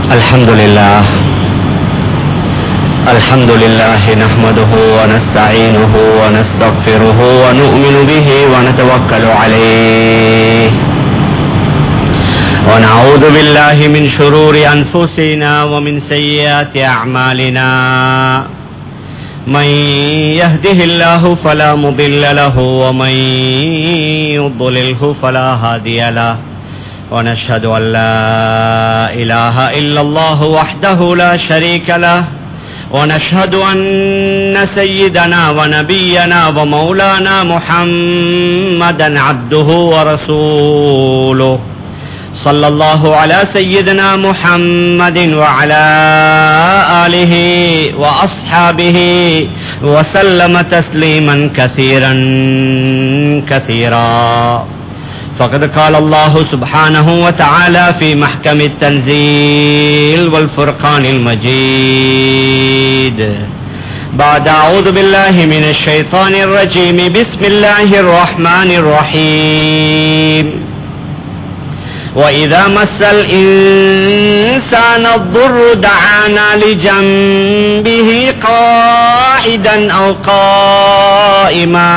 الحمد لله الحمد لله نحمده ونستعينه ونستغفره ونؤمن به ونتوكل عليه ونعوذ بالله من شرور أنفسنا ومن سيئات أعمالنا من يهده الله فلا مضل له ومن يضلله فلا هادي له ونشهد أن لا إله إلا الله وحده لا شريك له ونشهد أن سيدنا ونبينا ومولانا محمدا عبده ورسوله صلى الله على سيدنا محمد وعلى آله وأصحابه وسلم تسليما كثيرا كثيرا فقد قال الله سبحانه وتعالى في محكم التنزيل والفرقان المجيد بعد أعوذ بالله من الشيطان الرجيم بسم الله الرحمن الرحيم وإذا مس الإنسان الضر دعانا لجنبه قاعدا أو قائما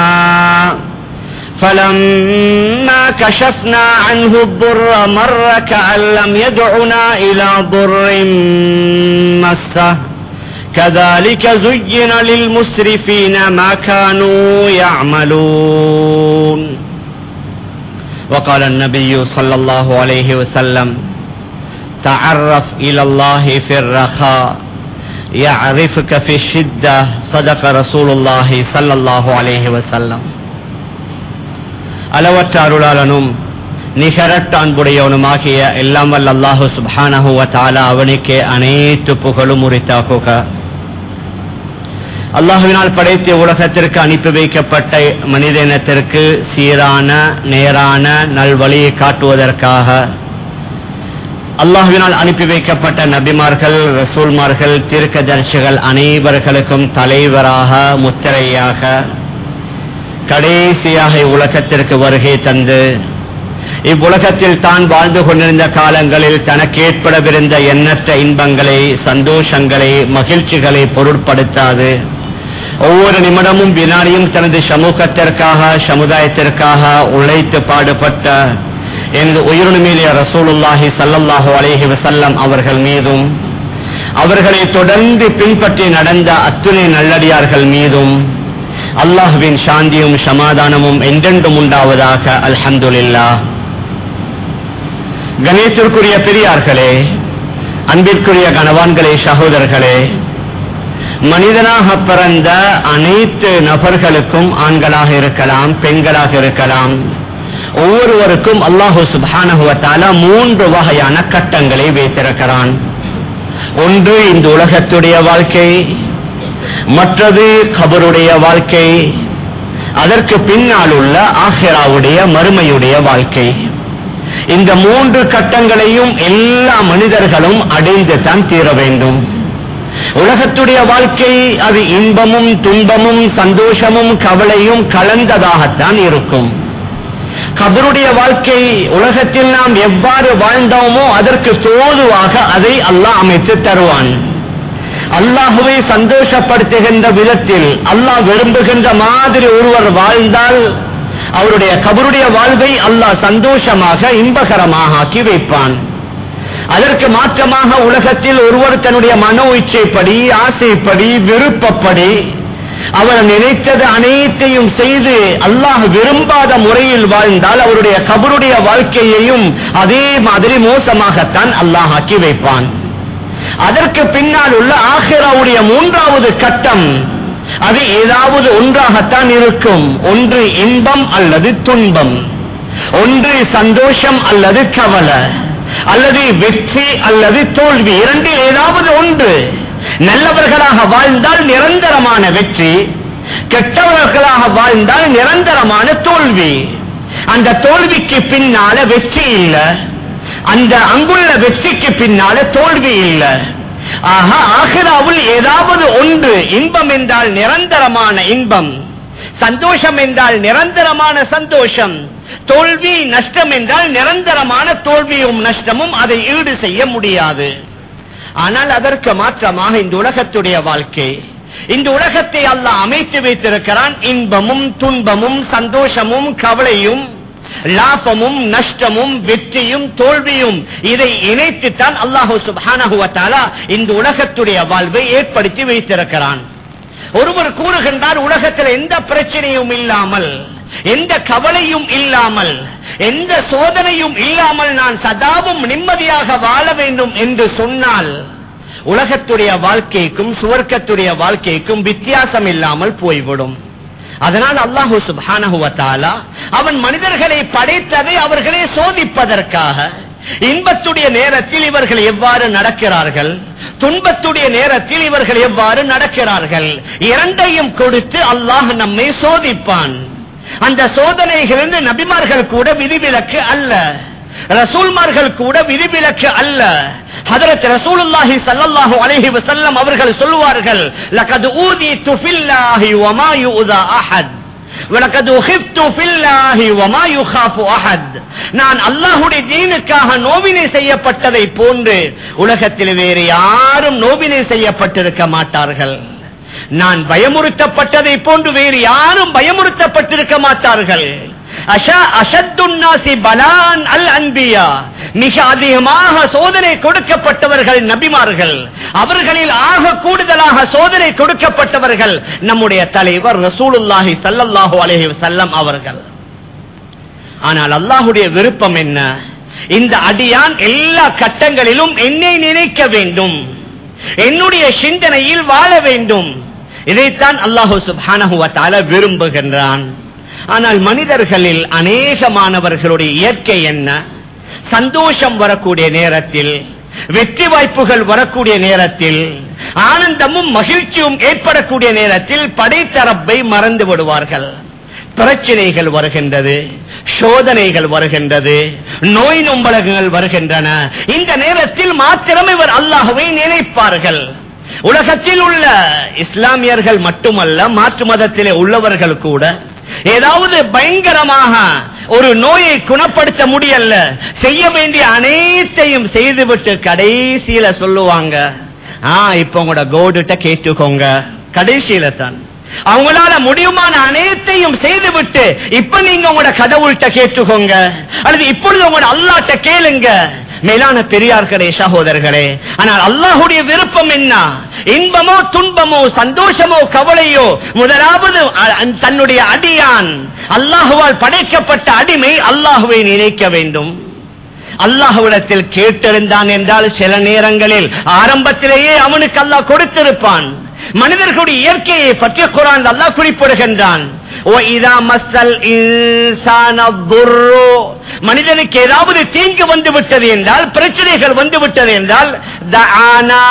فلما كشفنا عنه الضر مر كأن لم يدعنا إلى ضر مسه كذلك زين للمسرفين ما كانوا يعملون وقال النبي صلى الله عليه وسلم تعرف إلى الله في الرخاء يعرفك في الشدة صدق رسول الله صلى الله عليه وسلم அளவற்ற அருளாளனும் நிகரட்ட அன்புடையவனுமாகிய எல்லாம் வல்ல அல்லாஹு சுபானஹு தாலா அவனுக்கே அனைத்து புகழும் உரித்தாகுக அல்லாஹுவினால் படைத்த உலகத்திற்கு அனுப்பி வைக்கப்பட்ட மனித இனத்திற்கு சீரான நேரான நல்வழியை காட்டுவதற்காக அல்லாஹுவினால் அனுப்பி வைக்கப்பட்ட நபிமார்கள் ரசூல்மார்கள் தீர்க்கதர்சிகள் அனைவர்களுக்கும் தலைவராக முத்திரையாக கடைசியாக இவ்வுலகத்திற்கு வருகை தந்து இவ்வுலகத்தில் தான் வாழ்ந்து கொண்டிருந்த காலங்களில் தனக்கு ஏற்படவிருந்த எண்ணற்ற இன்பங்களை சந்தோஷங்களை மகிழ்ச்சிகளை பொருட்படுத்தாது ஒவ்வொரு நிமிடமும் வினாடியும் தனது சமூகத்திற்காக சமுதாயத்திற்காக உழைத்து பாடுபட்ட எனது உயிரினுமேலிய ரசூலுல்லாஹி சல்லல்லாஹு அலேஹி வசல்லம் அவர்கள் மீதும் அவர்களை தொடர்ந்து பின்பற்றி நடந்த அத்துணை நல்லடியார்கள் மீதும் அல்லாஹுவின் சாந்தியும் சமாதானமும் என்றென்றும் உண்டாவதாக அல்ஹம்துல்லா கணேத்திற்குரிய பெரியார்களே அன்பிற்குரிய கணவான்களே சகோதரர்களே மனிதனாக பிறந்த அனைத்து நபர்களுக்கும் ஆண்களாக இருக்கலாம் பெண்களாக இருக்கலாம் ஒவ்வொருவருக்கும் அல்லாஹு சுபானகுவத்தால மூன்று வகையான கட்டங்களை வைத்திருக்கிறான் ஒன்று இந்த உலகத்துடைய வாழ்க்கை மற்றது கபருடைய வாழ்க்கை அதற்கு பின்னால் உள்ள ஆஹிராவுடைய மறுமையுடைய வாழ்க்கை இந்த மூன்று கட்டங்களையும் எல்லா மனிதர்களும் அடைந்து தான் தீர வேண்டும் உலகத்துடைய வாழ்க்கை அது இன்பமும் துன்பமும் சந்தோஷமும் கவலையும் கலந்ததாகத்தான் இருக்கும் கபருடைய வாழ்க்கை உலகத்தில் நாம் எவ்வாறு வாழ்ந்தோமோ அதற்கு தோதுவாக அதை அல்லாஹ் அமைத்து தருவான் அல்லாஹுவை சந்தோஷப்படுத்துகின்ற விதத்தில் அல்லாஹ் விரும்புகின்ற மாதிரி ஒருவர் வாழ்ந்தால் அவருடைய கபருடைய வாழ்வை அல்லாஹ் சந்தோஷமாக இன்பகரமாக ஆக்கி வைப்பான் அதற்கு மாற்றமாக உலகத்தில் ஒருவர் தன்னுடைய மனோ இச்சைப்படி ஆசைப்படி விருப்பப்படி அவர் நினைத்தது அனைத்தையும் செய்து அல்லாஹ் விரும்பாத முறையில் வாழ்ந்தால் அவருடைய கபருடைய வாழ்க்கையையும் அதே மாதிரி மோசமாகத்தான் அல்லாஹ் ஆக்கி வைப்பான் அதற்கு பின்னால் உள்ள ஆஹிராவுடைய மூன்றாவது கட்டம் அது ஏதாவது ஒன்றாகத்தான் இருக்கும் ஒன்று இன்பம் அல்லது துன்பம் ஒன்று சந்தோஷம் அல்லது கவலை அல்லது வெற்றி அல்லது தோல்வி இரண்டில் ஏதாவது ஒன்று நல்லவர்களாக வாழ்ந்தால் நிரந்தரமான வெற்றி கெட்டவர்களாக வாழ்ந்தால் நிரந்தரமான தோல்வி அந்த தோல்விக்கு பின்னால வெற்றி இல்லை அந்த அங்குள்ள வெற்றிக்கு பின்னால தோல்வி இல்லை ஆக ஆகிராவில் ஏதாவது ஒன்று இன்பம் என்றால் நிரந்தரமான இன்பம் சந்தோஷம் என்றால் நிரந்தரமான சந்தோஷம் தோல்வி நஷ்டம் என்றால் நிரந்தரமான தோல்வியும் நஷ்டமும் அதை ஈடு செய்ய முடியாது ஆனால் அதற்கு மாற்றமாக இந்த உலகத்துடைய வாழ்க்கை இந்த உலகத்தை அல்லாஹ் அமைத்து வைத்திருக்கிறான் இன்பமும் துன்பமும் சந்தோஷமும் கவலையும் லாபமும் நஷ்டமும் வெற்றியும் தோல்வியும் இதை இணைத்துத்தான் அல்லாஹு சுப்ஹானஹு வ தஆலா இந்த உலகத்துடைய வாழ்வை ஏற்படுத்தி வைத்திருக்கிறான் ஒருவர் கூறுகின்றார் உலகத்தில் எந்த பிரச்சனையும் இல்லாமல் எந்த கவலையும் இல்லாமல் எந்த சோதனையும் இல்லாமல் நான் சதாவும் நிம்மதியாக வாழ வேண்டும் என்று சொன்னால் உலகத்துடைய வாழ்க்கைக்கும் சுவர்க்கத்துடைய வாழ்க்கைக்கும் வித்தியாசம் இல்லாமல் போய்விடும் அதனால் அல்லாஹு சுப்ஹானஹு வ தஆலா அவன் மனிதர்களை படைத்ததை அவர்களே சோதிப்பதற்காக இன்பத்துடைய நேரத்தில் இவர்கள் எவ்வாறு நடக்கிறார்கள் துன்பத்துடைய நேரத்தில் இவர்கள் எவ்வாறு நடக்கிறார்கள் இரண்டையும் கொடுத்து அல்லாஹ் நம்மை சோதிப்பான் அந்த சோதனைகளிலிருந்து நபிமார்கள் கூட விதிவிலக்கு அல்ல ரசூல்மார்கள் கூட விதிவிலக்கு அல்ல ஹதரத் ரசூலுல்லாஹி ஸல்லல்லாஹு அலைஹி வஸல்லம் அவர்கள் சொல்வார்கள் லகத் ஊதிது ஃபில்லாஹி வமா யுதா அஹத் وَلَقَدْ خِفْتُ فِي اللَّهِ وَمَا يُخَافُ أَحَدٌ நான் அல்லாஹ்வுடைய தீனுக்காக நோவினை செய்யப்பட்டதை போன்று உலகத்தில் வேறு யாரும் நோவினை செய்யப்பட்டிருக்க மாட்டார்கள் நான் பயமுறுத்தப்பட்டதை போன்று வேறு யாரும் பயமுறுத்தப்பட்டிருக்க மாட்டார்கள் அஷா- அஷத்துன்னாசி பலான் அல் அன்பியா மிக அதிகமாக சோதனை கொடுக்கப்பட்டவர்கள் நபிமார்கள் அவர்களில் ஆக கூடுதலாக சோதனை கொடுக்கப்பட்டவர்கள் நம்முடைய தலைவர் ரசூலுல்லாஹி ஸல்லல்லாஹு அலைஹி வஸல்லம் அவர்கள் ஆனால் அல்லாஹுடைய விருப்பம் என்ன இந்த அடியான் எல்லா கட்டங்களிலும் என்னை நினைக்க வேண்டும் என்னுடைய சிந்தனையில் வாழ வேண்டும் இதைத்தான் அல்லாஹு சுப்ஹானஹு வ தஆலா விரும்புகின்றான் ஆனால் மனிதர்களில் அநேகமானவர்களுடைய இயற்கை என்ன சந்தோஷம் வரக்கூடிய நேரத்தில் வெற்றி வாய்ப்புகள் வரக்கூடிய நேரத்தில் ஆனந்தமும் மகிழ்ச்சியும் ஏற்படக்கூடிய நேரத்தில் படைத்தரப்பை மறந்து விடுவார்கள் பிரச்சனைகள் வருகின்றது சோதனைகள் வருகின்றது நோய் நொம்பலகங்கள் வருகின்றன இந்த நேரத்தில் மாத்திரம் இவர் அல்லாஹுவை நினைப்பார்கள் உலகத்தில் உள்ள இஸ்லாமியர்கள் மட்டுமல்ல மாற்று மதத்திலே உள்ளவர்கள் கூட ஏதாவது பயங்கரமாக ஒரு நோயை குணப்படுத்த முடியல செய்ய வேண்டிய அனைத்தையும் செய்துவிட்டு கடைசியில சொல்லுவாங்க ஆ இப்ப உங்களோட கோடுட்ட கேட்டுக்கோங்க கடைசியில தான் அவங்களால முடியுமான அனைத்தையும் செய்துவிட்டு இப்ப நீங்க உங்களோட கடவுள்கிட்ட கேட்டுக்கோங்க அல்லது இப்பொழுது உங்களோட அல்லாட்ட கேளுங்க மேலான பெரியார்களே சகோதரர்களே ஆனால் அல்லாஹுடைய விருப்பம் என்ன இன்பமோ துன்பமோ சந்தோஷமோ கவலையோ முதலாவது அ- தன்னுடைய அடியான் அல்லாஹுவால் படைக்கப்பட்ட அடிமை அல்லாஹுவை நினைக்க வேண்டும் அல்லாஹுவிடத்தில் கேட்டிருந்தான் என்றால் சில நேரங்களில் ஆரம்பத்திலேயே அவனுக்கு அல்லாஹ் கொடுத்திருப்பான் மனிதர்களுடைய இயற்கையை பற்றி குரான் அல்லாஹ் குறிப்பிடுகின்றான் وَإِذَا مَسَّ الْإِنسَانَ الضُّرُّ மனிதனுக்கு ஏதாவது தீங்கு வந்து விட்டது என்றால் பிரச்சனைகள் வந்து விட்டது என்றால் دعانا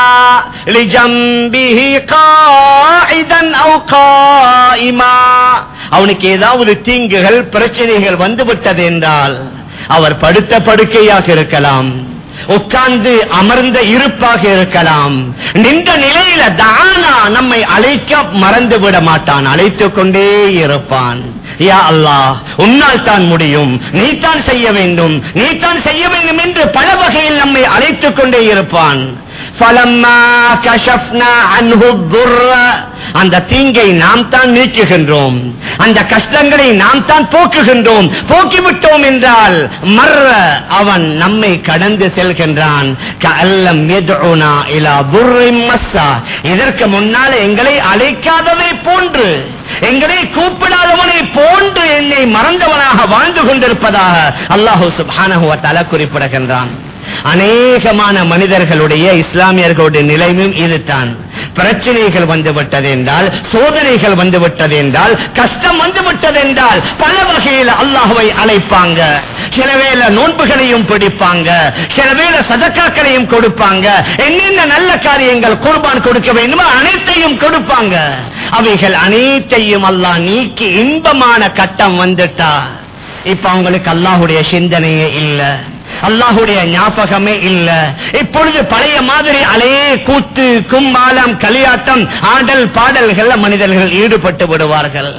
لجنبه قاعدا أو قائما அவனுக்கு ஏதாவது தீங்குகள் பிரச்சனைகள் வந்து விட்டது என்றால் அவர் படுத்த படுக்கையாக இருக்கலாம் உட்கார்ந்து அமர்ந்த இருப்பாக இருக்கலாம் நின்ற நிலையில தானா நம்மை அழைக்க மறந்து விட மாட்டான் அழைத்துக் கொண்டே இருப்பான் யா அல்லாஹ் உன்னால் தான் முடியும் நீ தான் செய்ய வேண்டும் நீ தான் செய்ய வேண்டும் என்று பல வகையில் நம்மை அழைத்துக் கொண்டே இருப்பான் فَلَمَّا كَشَفْنَا عَنْهُ الضُّرَّ அந்த தீங்கை நாம் தான் நீக்குகின்றோம் அந்த கஷ்டங்களை நாம் தான் போக்குகின்றோம் போக்கிவிட்டோம் என்றால் மர்ற அவன் நம்மை கடந்து செல்கின்றான் கஅல்லம் يدعونا إلى ضر مسا. இதற்கு முன்னால் எங்களை அழைக்காததை போன்று எங்களை கூப்பிடாதவனை போன்று என்னை மறந்தவனாக வாழ்ந்து கொண்டிருப்பதாக அல்லாஹு சுப்ஹானஹு வ தஆலா குறிப்பிடுகின்றான் அநேகமான மனிதர்களுடைய இஸ்லாமியர்களுடைய நிலைமையும் இதுதான் பிரச்சனைகள் வந்துவிட்டது என்றால் சோதனைகள் வந்துவிட்டது என்றால் கஷ்டம் வந்துவிட்டது என்றால் பல வகையில் அல்லாஹுவை அழைப்பாங்க சில வேளை நோன்புகளையும் பிடிப்பாங்க சில வேளை சதக்காக்களையும் கொடுப்பாங்க என்னென்ன நல்ல காரியங்கள் குர்பான் கொடுக்க வேண்டுமோ அனைத்தையும் கொடுப்பாங்க அவைகள் அனைத்தையும் அல்லாஹ் நீக்கி இன்பமான கட்டம் வந்துட்டா இப்ப அவங்களுக்கு அல்லாஹுடைய சிந்தனையே இல்ல அல்லாஹுடைய ஞாபகமே இல்ல இப்பொழுது பழைய மாதிரி அலே கூத்து கும்பாலம் களியாட்டம் ஆடல் பாடல்கள் மனிதர்கள் ஈடுபட்டு விடுவார்கள்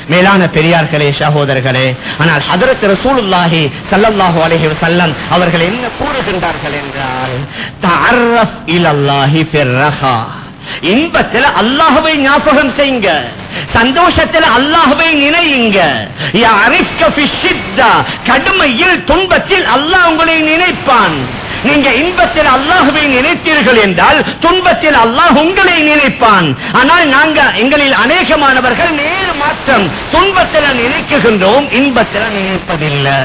மேலான பெரியார்களே சகோதரர்களே ஆனால் ஹதரத் ரசூலுல்லாஹி ஸல்லல்லாஹு அலைஹி வஸல்லம் அவர்கள் என்ன கூறுகின்றார்கள் என்றால் தஅர்ரஃப் இலல்லாஹி ஃபிர் ரஹா இன்பத்தில் அல்லாஹுவை ஞாபகம் செய்யுங்க சந்தோஷத்தில் அல்லாஹுவை நினையுங்க யஅரிஃப்க ஃபி ஷித்தா கடுமையில் துன்பத்தில் அல்லாஹ் உங்களை நினைப்பான் நீங்க இன்பத்தில் அல்லாஹுவை நினைத்தீர்கள் என்றால் துன்பத்தில் அல்லாஹ் உங்களை நினைப்பான் ஆனால் நாங்க எங்களில் அநேகமானவர்கள் நேர் மாற்றம் துன்பத்தில் நினைக்குகின்றோம் இன்பத்தில் நினைப்பதில்லை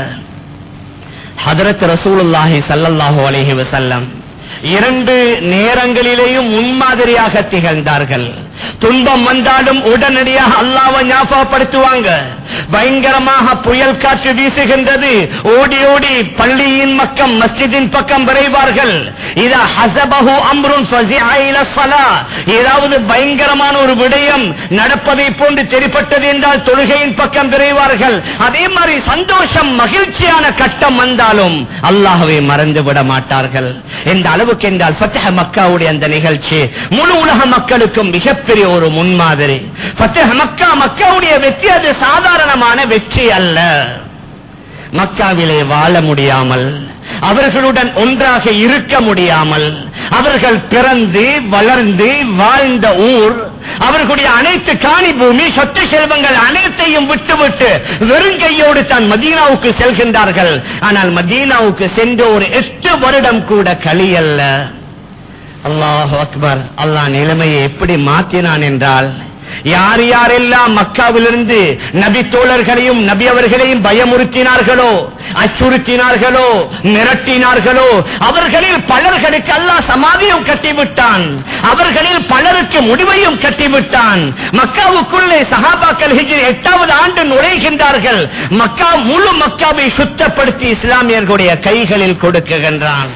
ஹதரத் ரசூலுல்லாஹி ஸல்லல்லாஹு அலைஹி வஸல்லம் இரண்டு நேரங்களிலேயும் முன்மாதிரியாக திகழ்ந்தார்கள் துன்பம் வந்தாலும் உடனடியாக அல்லாவை ஞாபகப்படுத்துவாங்க பயங்கரமாக புயல் காற்று வீசுகின்றது ஓடி ஓடி பள்ளியின் பக்கம் மஸ்ஜிதின் பக்கம் விரைவார்கள் இதா ஹசபஹு அம்ருன் ஃபஸிஅ இலா ஸலா ஏதாவது பயங்கரமான ஒரு விடயம் நடப்பதை போன்று தெரிப்பட்டது என்றால் தொழுகையின் பக்கம் விரைவார்கள் அதே மாதிரி சந்தோஷம் மகிழ்ச்சியான கட்டம் வந்தாலும் அல்லாஹ்வை மறந்து விட மாட்டார்கள் எந்த அளவுக்கு என்றால் ஃபத்ஹ மக்காவுடைய அந்த நிகழ்ச்சி முழு உலக மக்களுக்கும் மிகப்பெரிய ஒரு முன்மாதிரி ஃபத்ஹ மக்கா மக்காவுடைய வெற்றி அது சாதாரணமான வெற்றி அல்ல மக்காவிலே வாழ முடியாமல் அவர்களுடன் ஒன்றாக இருக்க முடியாமல் அவர்கள் பிறந்து வளர்ந்து வாழ்ந்த ஊர் அவர்களுடைய அனைத்து காணி பூமி சொத்து செல்வங்கள் அனைத்தையும் விட்டுவிட்டு வெறுங்கையோடு தான் மதீனாவுக்கு செல்கின்றார்கள் ஆனால் மதீனாவுக்கு சென்று ஒரு எட்டு வருடம் கூட கலியல்ல அல்லாஹ் அக்பர் அல்லாஹ் நிலைமையை எப்படி மாற்றினான் என்றால் யார் யாரெல்லாம் மக்காவிலிருந்து நபி தோழர்களையும் நபி அவர்களையும் பயமுறுத்தினார்களோ அச்சுறுத்தினார்களோ மிரட்டினார்களோ அவர்களில் பலர்களுக்கு அல்லாஹ் சமாதியும் கட்டிவிட்டான் அவர்களில் பலருக்கு முடிவையும் கட்டிவிட்டான் மக்காவுக்குள்ளே சஹாபாக்கள் ஹிஜ்ரி எட்டாவது ஆண்டு நுழைகின்றார்கள் மக்கா முழு மக்காவை சுத்தப்படுத்தி இஸ்லாமியர்களுடைய கைகளில் கொடுக்குகின்றான்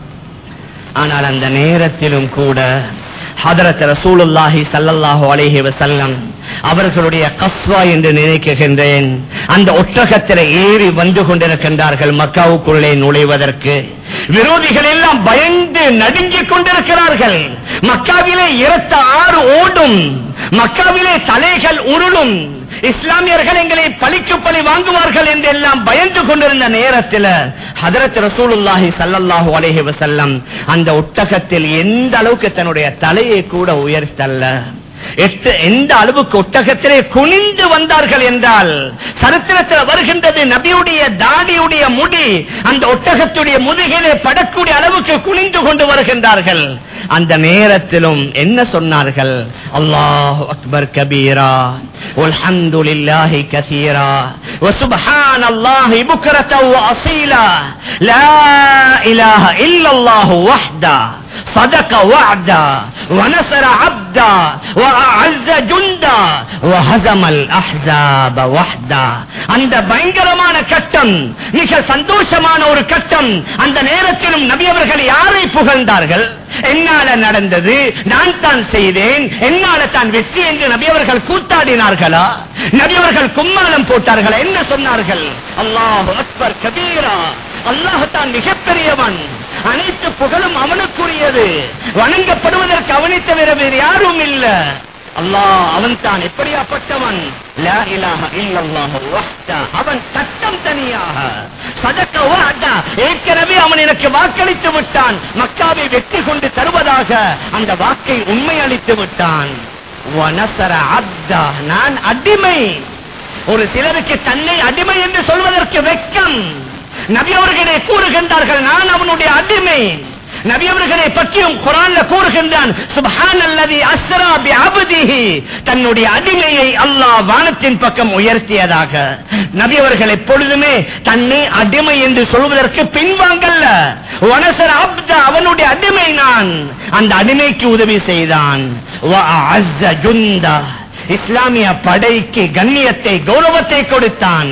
ஆனால் அந்த நேரத்திலும் கூட ஹதரத் ரசூலுல்லாஹி ஸல்லல்லாஹு அலைஹி வஸல்லம் அவர்களுடைய கஸ்வா என்று நினைக்குகின்றேன் அந்த ஒட்டகத்தில் ஏறி வந்து கொண்டிருக்கின்றார்கள் மக்காவுக்குள்ளே நுழைவதற்கு விரோதிகள் எல்லாம் பயந்து நடுங்கிக் கொண்டிருக்கிறார்கள் மக்காவிலே இரத்த ஆறு ஓடும் மக்காவிலே தலைகள் உருளும் இஸ்லாமியர்கள் எங்களை பழிக்கு பழி வாங்குவார்கள் என்று எல்லாம் பயந்து கொண்டிருந்த நேரத்தில் ஹதரத் ரசூலுல்லாஹி ஸல்லல்லாஹு அலைஹி வஸல்லம் அந்த ஒட்டகத்தில் எந்த அளவுக்கு தன்னுடைய தலையை கூட உயர்த்தல்ல எட்டு எந்த அளவுக்கு ஒட்டகத்திலே குனிந்து வந்தார்கள் என்றால் சரித்திரத்தில் வருகின்றது நபியுடைய தாடியுடைய முடி அந்த ஒட்டகத்துடைய முதுகிலே படக்கூடிய அளவுக்கு குனிந்து கொண்டு வருகின்றார்கள் அந்த நேரத்திலும் என்ன சொன்னார்கள் அல்லாஹ் அக்பர் கபீரா والحمد لله كثيرا وسبحان الله بكرة وأصيلا لا إله إلا الله وحده صدق وعدا ونصر عبدا وأعز جندا وهزم الأحزاب وحدا அந்த பயங்கரமான கட்டம் மிக சந்தோஷமான ஒரு கட்டம் அந்த நேரத்திலும் நபி அவர்கள் யாரை புகழ்ந்தார்கள் என்னால நடந்தது நான் தான் செய்தேன் என்னால தான் வெற்றி என்று நபி அவர்கள் கூத்தாடினார்களா நபி அவர்கள் கும்மாளம் போட்டார்கள் என்ன சொன்னார்கள் அல்லாஹ் அக்பர் கபீரா அல்லாஹ் தான் மிகப்பெரியவன் அனைத்து புகழும் அவனுக்குரியது வணங்கப்படுவதற்கு அவனை தவிர வேறு யாரும் இல்ல அல்லாஹ் அவன் தான் எப்படியாப்பட்டவன் லா இலாஹ இல்லல்லாஹு வஹ்தா. அவன் சட்டம் தனியாக சதக்க வஅதா. ஏற்கனவே அவன் எனக்கு வாக்களித்து விட்டான் மக்காவை வெற்றி கொண்டு தருவதாக அந்த வாக்கை உண்மை அளித்து விட்டான் வனசர அப்தா. நான் அடிமை ஒரு சிலருக்கு தன்னை அடிமை என்று சொல்வதற்கு வெட்கம் நபி அவர்களே கூறுகின்றார்கள் நான் அவனுடைய அடிமை நபி அவர்களை பற்றியும் குரான்ல கூறுகின்றான் சுப்ஹான் அல்லதி அஸ்ரா பி அப்திஹி தன்னுடைய அடிமையை அல்லாஹ் வானத்தின் பக்கம் உயர்த்தியதாக நபி அவர்கள் எப்பொழுதுமே தன்னை அடிமை என்று சொல்வதற்கு பின்வாங்கல்ல வனசர அப்த அவனுடைய அடிமை நான் அந்த அடிமைக்கு உதவி செய்தான் வஅஸ்ஸ ஜுந்தா இஸ்லாமிய படைக்கு கண்ணியத்தை கௌரவத்தை கொடுத்தான்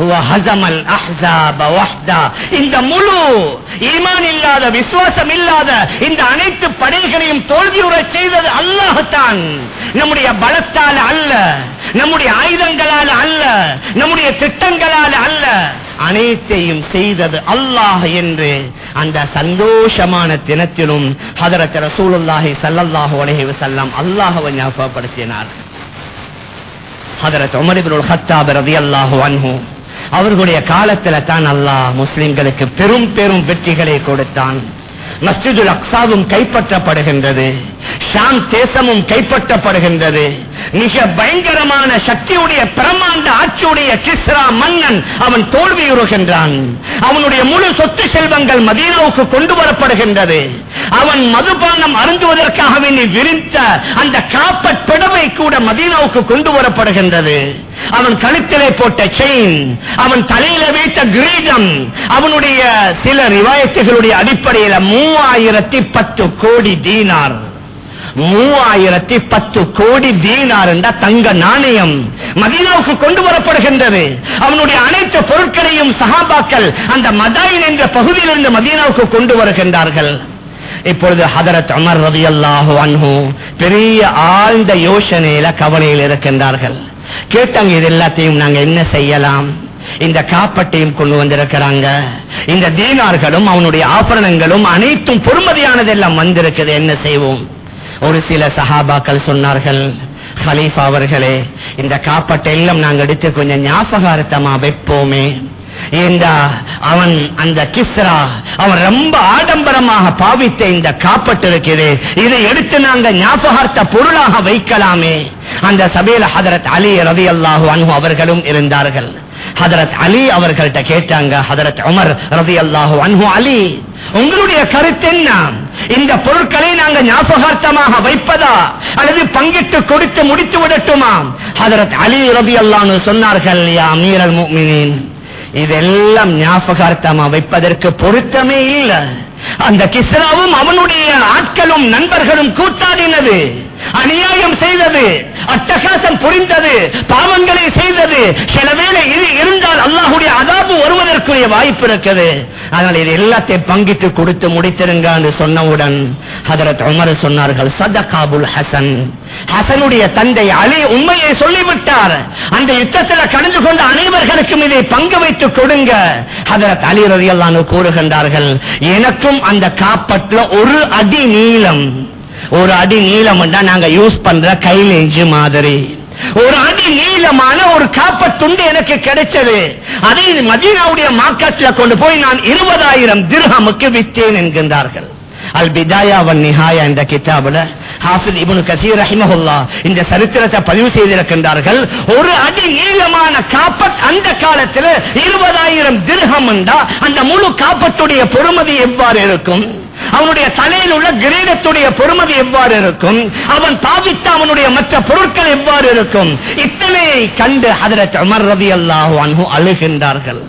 வஹஸமல் அஹ்ஸாப வஹ்தா. இந்த முழு ஈமான் இல்லாத விசுவாசம் இல்லாத இந்த அனைத்து படைகளையும் தோல்வியுறச் செய்தது அல்லாஹ்தான் நம்முடைய பலத்தால் அல்ல நம்முடைய ஆயுதங்களால் அல்ல நம்முடைய திட்டங்களால் அல்ல அனைத்தையும் செய்தது அல்லாஹ் என்று அந்த சந்தோஷமான தினத்திலும் ஹதரத் ரசூலுல்லாஹி ஸல்லல்லாஹு அலைஹி வஸல்லம் அல்லாஹ்வை ஞாபகப்படுத்தினார் ஹதரத் உமர் இப்னுல் ஹத்தாப் ரலியல்லாஹு அன்ஹு அவர்களுடைய காலத்துல தான் அல்லாஹ் முஸ்லிம்களுக்கு பெரும் பெரும் வெற்றிகளை கொடுத்தான் மஸ்ஜிதுல் அக்சாவும் கைப்பற்றப்படுகின்றது ஷாம் தேசமும் கைப்பற்றப்படுகின்றது மிக பயங்கரமான சக்தியுடைய பிரமாண்ட ஆட்சியுடைய கிஸ்ரா மன்னன் அவன் தோல்வியுறுகின்றான் அவனுடைய முழு சொத்து செல்வங்கள் மதீனாவுக்கு கொண்டு வரப்படுகின்றது அவன் மதுபானம் அருந்துவதற்காக வேண்டி விரித்த அந்த காப்பட் பிடவை கூட மதீனாவுக்கு கொண்டு வரப்படுகின்றது அவன் கழுத்திலே போட்ட செயின் அவன் தலையில வைத்த கிரீடம் அவனுடைய சில ரிவாயத்துகளுடைய அடிப்படையில் மூவாயிரத்தி பத்து கோடி தீனார் மூவாயிரத்தி பத்து கோடி தீனார் என்ற தங்க நாணயம் மதீனாவுக்கு கொண்டு வரப்படுகின்றது அவனுடைய அனைத்து பொருட்களையும் சஹாபாக்கள் அந்த மதாயின் என்ற பகுதியிலிருந்து மதீனாவுக்கு கொண்டு வருகின்றார்கள் இப்பொழுது ஹதரத் அமர் ரதி அல்லாஹு அன்ஹு பெரிய ஆழ்ந்த யோசனையில கவலையில் இருக்கின்றார்கள் கேட்டாங்க இது எல்லாத்தையும் நாங்க என்ன செய்யலாம் இந்த காப்பட்டையும் கொண்டு வந்திருக்கிறாங்க இந்த தீனார்களும் அவனுடைய ஆபரணங்களும் அனைத்தும் பொறுமதியானதெல்லாம் வந்திருக்குது என்ன செய்வோம் ஒரு சில சஹாபாக்கள் சொன்னார்கள் ஹலீஃபா அவர்களே இந்த காப்பட்டை எல்லாம் நாங்க எடுத்து கொஞ்சம் ஞாபகார்த்தமா வைப்போமே ஏண்டா அவன் அந்த கிஸ்ரா அவன் ரொம்ப ஆடம்பரமாக பாவித்த இந்த காப்பட்டு இருக்குது இதை எடுத்து நாங்க ஞாபகார்த்த பொருளாக வைக்கலாமே அந்த சபையில ஹதரத் அலி ரவி அல்லாஹு அனு அவர்களும் இருந்தார்கள் ஹதரத் அலி அவர்கள்ட்ட கேட்டாங்க ஹதரத் உமர் ரவி அல்லாஹு அன்ஹு அலி உங்களுடைய கருத்து என்ன இந்த பொருட்களை நாங்க ஞாபகார்த்தமாக வைப்பதா அல்லது பங்கிட்டு கொடுத்து முடித்து விடட்டுமா ஹதரத் அலி ரபி அல்லான்னு சொன்னார்கள் யா மீரல் முக்மினின் இதெல்லாம் ஞாபகார்த்தமா வைப்பதற்கு பொருத்தமே இல்லை அந்த கிஸ்ராவும் அவனுடைய ஆட்களும் நண்பர்களும் கூட்டாடினது அநியாயம் செய்தது அட்டகாசம் புரிந்தது பாவங்களை செய்தது சில வேளை இது இருந்தால் அல்லாஹுடைய அதாபு வருவதற்குரிய வாய்ப்பு இருக்குது அதனால் இது எல்லாத்தையும் பங்கிட்டு கொடுத்து முடித்திருங்க என்று சொன்னவுடன் ஹதரத் உமர் சொன்னார்கள் சதகாபுல் ஹசன் ஹசனுடைய தந்தை அலி உண்மையை சொல்லிவிட்டார் அந்த யுத்தத்தில் கலந்து கொண்ட அனைவர்களுக்கும் இதை பங்கு வைத்து கொடுங்க ஹதரத் அலி ரதியல்லான்னு கூறுகின்றார்கள் எனக்கும் அந்த காப்பற்ற ஒரு அடி நீளம் ஒரு அடி நீளம் நாங்க யூஸ் பண்ற கைலேஞ்சு மாதிரி ஒரு அடி நீளமான ஒரு காப்பத்துண்டு எனக்கு கிடைச்சது அதை மதீனாவுடைய மார்க்கெட்ல கொண்டு போய் நான் இருபதாயிரம் திர்ஹமுக்கு விற்றேன் என்கின்றார்கள் அல் பிதாயா வன் நிஹாயா என்ற கிதாபுல ஹாஃபிஸ் இப்னு கசீர் ரஹிமஹுல்லா இந்த சரித்திரத்தை பதிவு செய்திருக்கின்றார்கள் ஒரு அடி நீளமான காப்பட் அந்த காலத்தில் இருபதாயிரம் திர்ஹம் என்றா அந்த முழு காப்பத்துடைய பொறுமதி எவ்வாறு இருக்கும் அவனுடைய தலையில் உள்ள கிரீடத்துடைய பொறுமதி எவ்வாறு இருக்கும் அவன் பாவித்த அவனுடைய மற்ற பொருட்கள் எவ்வாறு இருக்கும் இத்தனை கண்டு ஹதரத் அமர் ரவி அல்லாஹு அன்ஹு அழுகின்றார்கள்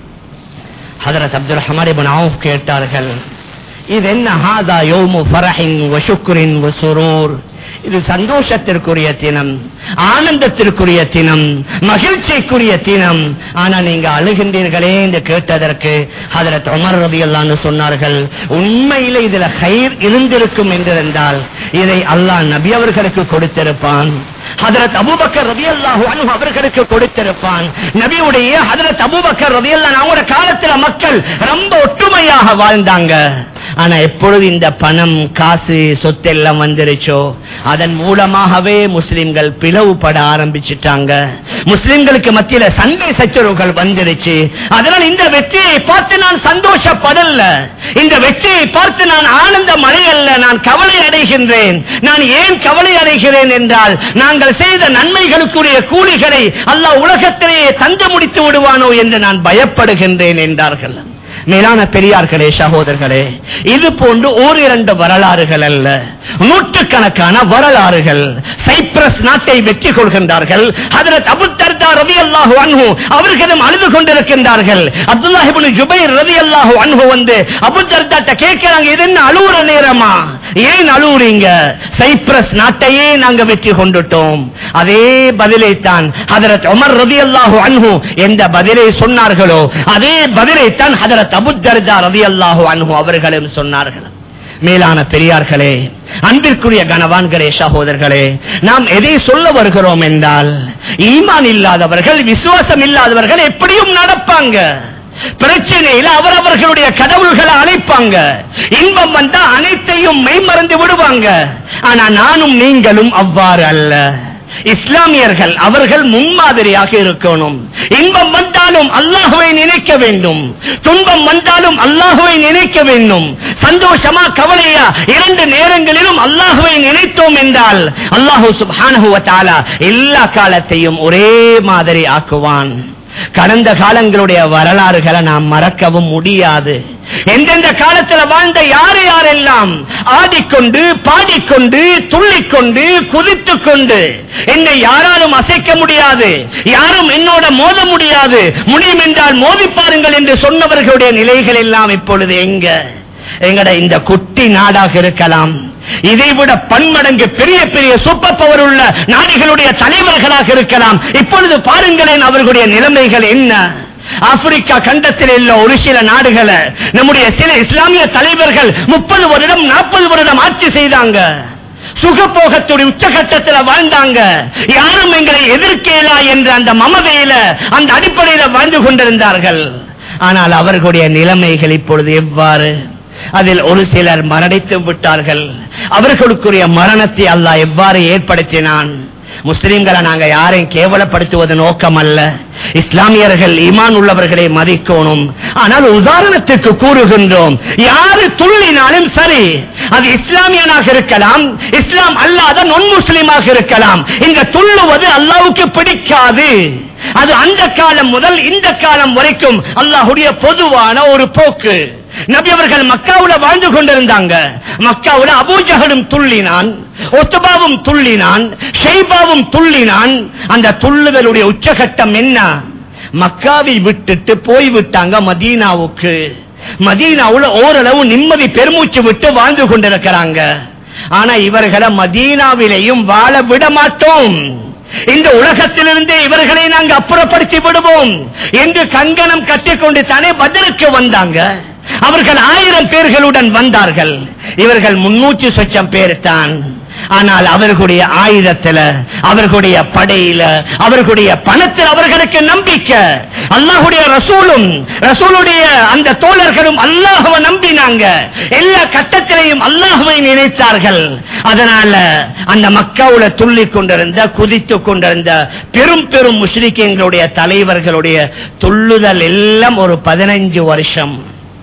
ஹதரத் அப்துல் ஹமர் அவுஃப் கேட்டார்கள் இது என்ன ஹாதா யோமு ஃபரஹின் வசுக்குரின் வசுரூர் இது சந்தோஷத்திற்குரிய தினம் ஆனந்தத்திற்குரிய தினம் மகிழ்ச்சிக்குரிய தினம் ஆனா நீங்க அழுகின்றீர்களே என்று கேட்டதற்கு ஹதரத் உமர் ரவி அல்லான்னு சொன்னார்கள் உண்மையில இதுல கயிர் இருந்திருக்கும் என்றிருந்தால் இதை அல்லாஹ் நபி அவர்களுக்கு கொடுத்திருப்பான் ஹதரத் அபூபக்கர் ரவி அல்லாஹு அனு அவர்களுக்கு கொடுத்திருப்பான் நபியுடைய ஹதரத் அபூபக்கர் ரவி அல்லா அவங்களோட காலத்துல மக்கள் ரொம்ப ஒற்றுமையாக வாழ்ந்தாங்க ஆனா எப்பொழுது இந்த பணம் காசு சொத்து எல்லாம் வந்துருச்சோ அதன் மூலமாகவே முஸ்லிம்கள் பிளவுபட ஆரம்பிச்சிட்டாங்க முஸ்லிம்களுக்கு மத்தியில சண்டை சச்சரவுகள் வந்துருச்சு அதனால் இந்த வெற்றியை பார்த்து நான் சந்தோஷப்படல இந்த வெற்றியை பார்த்து நான் ஆனந்தம் அடையல்ல நான் கவலை அடைகின்றேன் நான் ஏன் கவலை அடைகிறேன் என்றால் நாங்கள் செய்த நன்மைகளுக்குரிய கூலிகளை அல்லாஹ் உலகத்திலேயே தந்து முடித்து விடுவானோ என்று நான் பயப்படுகின்றேன் என்றார்கள் மேலான பெரியார்களே சகோதரர்களே இது போன்று ஓரிரண்டு வரலாறுகள் அல்ல நூற்றுக்கணக்கான வரலாறுகள் சைப்ரஸ் நாட்டை வெற்றி கொள்கின்றார்கள் ஹதரத் அபு தர்தா ரவி அல்லாஹு அன்ஹு அவர்களும் அழுது கொண்டிருக்கின்றார்கள் அப்துல்லாஹிபின் ஜுபைர் ரவி அல்லாஹு அன்ஹு வந்து அபு தர்தாட்ட கேட்கிறாங்க இது என்ன அழுவுற நேரமா ஏன் அழுவுறீங்க சைப்ரஸ் நாட்டையே நாங்க வெற்றி கொண்டுட்டோம் அதே பதிலை தான் ஹதரத் உமர் ரவி அல்லாஹு அன்ஹு எந்த பதிலை சொன்னார்களோ அதே பதிலை தான் ஹதரத் அபு தர்தா ரவி அல்லாஹு அன்ஹு அவர்களும் சொன்னார்கள் மேலான பெரியார்களே அன்பிற்குரிய கனவான்களே சகோதரர்களே நாம் எதை சொல்ல வருகிறோம் என்றால் ஈமான் இல்லாதவர்கள் விசுவாசம் இல்லாதவர்கள் எப்படியும் நடப்பாங்க பிரச்சனையில அவரவர்களுடைய கடவுள்களை அழைப்பாங்க இன்பம் வந்தா அனைத்தையும் மெய்மறந்து விடுவாங்க ஆனா நானும் நீங்களும் அவ்வாறு அல்ல இஸ்லாமியர்கள் அவர்கள் முன்மாதிரியாக இருக்கணும் இன்பம் வந்தாலும் அல்லாஹுவை நினைக்க வேண்டும் துன்பம் வந்தாலும் அல்லாஹுவை நினைக்க வேண்டும் சந்தோஷமா கவலையா இரண்டு நேரங்களிலும் அல்லாஹுவை நினைத்தோம் என்றால் அல்லாஹு சுப்ஹானஹு வ தஆலா எல்லா காலத்தையும் ஒரே மாதிரி ஆக்குவான் கடந்த காலங்களுடைய வரலாறுகளை நாம் மறக்கவும் முடியாது எந்தெந்த காலத்துல வாழ்ந்த யாரு யாரெல்லாம் ஆடிக்கொண்டு பாடிக்கொண்டு துள்ளிக்கொண்டு குதித்துக் கொண்டு என்னை யாராலும் அசைக்க முடியாது யாரும் என்னோட மோத முடியாது முடியும் என்றால் மோதி பாருங்கள் என்று சொன்னவர்களுடைய நிலைகள் எல்லாம் இப்பொழுது எங்க எங்கட இந்த குட்டி நாடாக இருக்கலாம் இதைவிட பன்மடங்கு பெரிய பெரிய சூப்பர் பவர் உள்ள நாடுகளுடைய தலைவர்களாக இருக்கலாம் இப்பொழுது பாருங்களேன் அவர்களுடைய நிலைமைகள் என்ன ஆப்பிரிக்கா கண்டத்தில் உள்ள ஒரு சில நாடுகளை நம்முடைய சில இஸ்லாமிய தலைவர்கள் முப்பது வருடம் நாற்பது வருடம் ஆட்சி செய்தாங்க சுகபோகத்துடைய உச்சகட்டத்தில் வாழ்ந்தாங்க யாரும் எங்களை எதிர்க்கலா என்ற அந்த மமதையில அந்த அடிப்படையில் வாழ்ந்து கொண்டிருந்தார்கள் ஆனால் அவர்களுடைய நிலைமைகள் இப்பொழுது எவ்வாறு அதில் ஒரு சிலர் மரணித்து விட்டார்கள் அவர்களுக்குரிய மரணத்தை அல்லாஹ் எவ்வாறு ஏற்படுத்தினான் முஸ்லிம்களை நாங்க யாரையும் கேவலப்படுத்துவது நோக்கம் அல்ல இஸ்லாமியர்கள் ஈமான் உள்ளவர்களை மதிக்கணும் ஆனால் உதாரணத்துக்கு கூறுகின்றோம் யாரு துள்ளினாலும் சரி அது இஸ்லாமியனாக இருக்கலாம் இஸ்லாம் அல்லாத நொன் முஸ்லிமாக இருக்கலாம் இங்க துள்ளுவது அல்லாவுக்கு பிடிக்காது அது அந்த காலம் முதல் இந்த காலம் வரைக்கும் அல்லாஹுடைய பொதுவான ஒரு போக்கு நபி அவர்கள் மக்காவுல வாழ்ந்து கொண்டிருந்தாங்க மக்காவுல அபூஜகலும் துள்ளினான் ஒத்துபாவும் துள்ளினான் ஷெய்பாவும் துள்ளினான் அந்த துள்ளுதலுடைய உச்சகட்டம் என்ன மக்காவை விட்டுட்டு போய் விட்டாங்க மதீனாவுக்கு மதீனாவுல ஓரளவு நிம்மதி பெருமூச்சு விட்டு வாழ்ந்து கொண்டிருக்கிறாங்க ஆனா இவர்களை மதீனாவிலேயும் வாழ விட மாட்டோம் இந்த உலகத்திலிருந்தே இவர்களை நாங்கள் அப்புறப்படுத்தி விடுவோம் என்று கங்கணம் கட்டிக்கொண்டு தானே பதிலுக்கு வந்தாங்க அவர்கள் ஆயிரம் பேர்களுடன் வந்தார்கள் இவர்கள் முன்னூற்றி சொச்சம் பேர் தான் ஆனால் அவர்களுடைய ஆயுதத்துல அவர்களுடைய படையில அவர்களுடைய பணத்தில் அவர்களுக்கு நம்பிக்கை அல்லாஹுடைய ரசூலும் ரசூலுடைய அந்த தோழர்களும் அல்லாஹுவை நம்பினாங்க எல்லா கட்டத்திலையும் அல்லாஹுவை நினைத்தார்கள் அதனால அந்த மக்காவுல துள்ளிக் கொண்டிருந்த குதித்துக் கொண்டிருந்த பெரும் பெரும் முஸ்லிம்களுடைய தலைவர்களுடைய துள்ளுதல் எல்லாம் ஒரு பதினைஞ்சு வருஷம்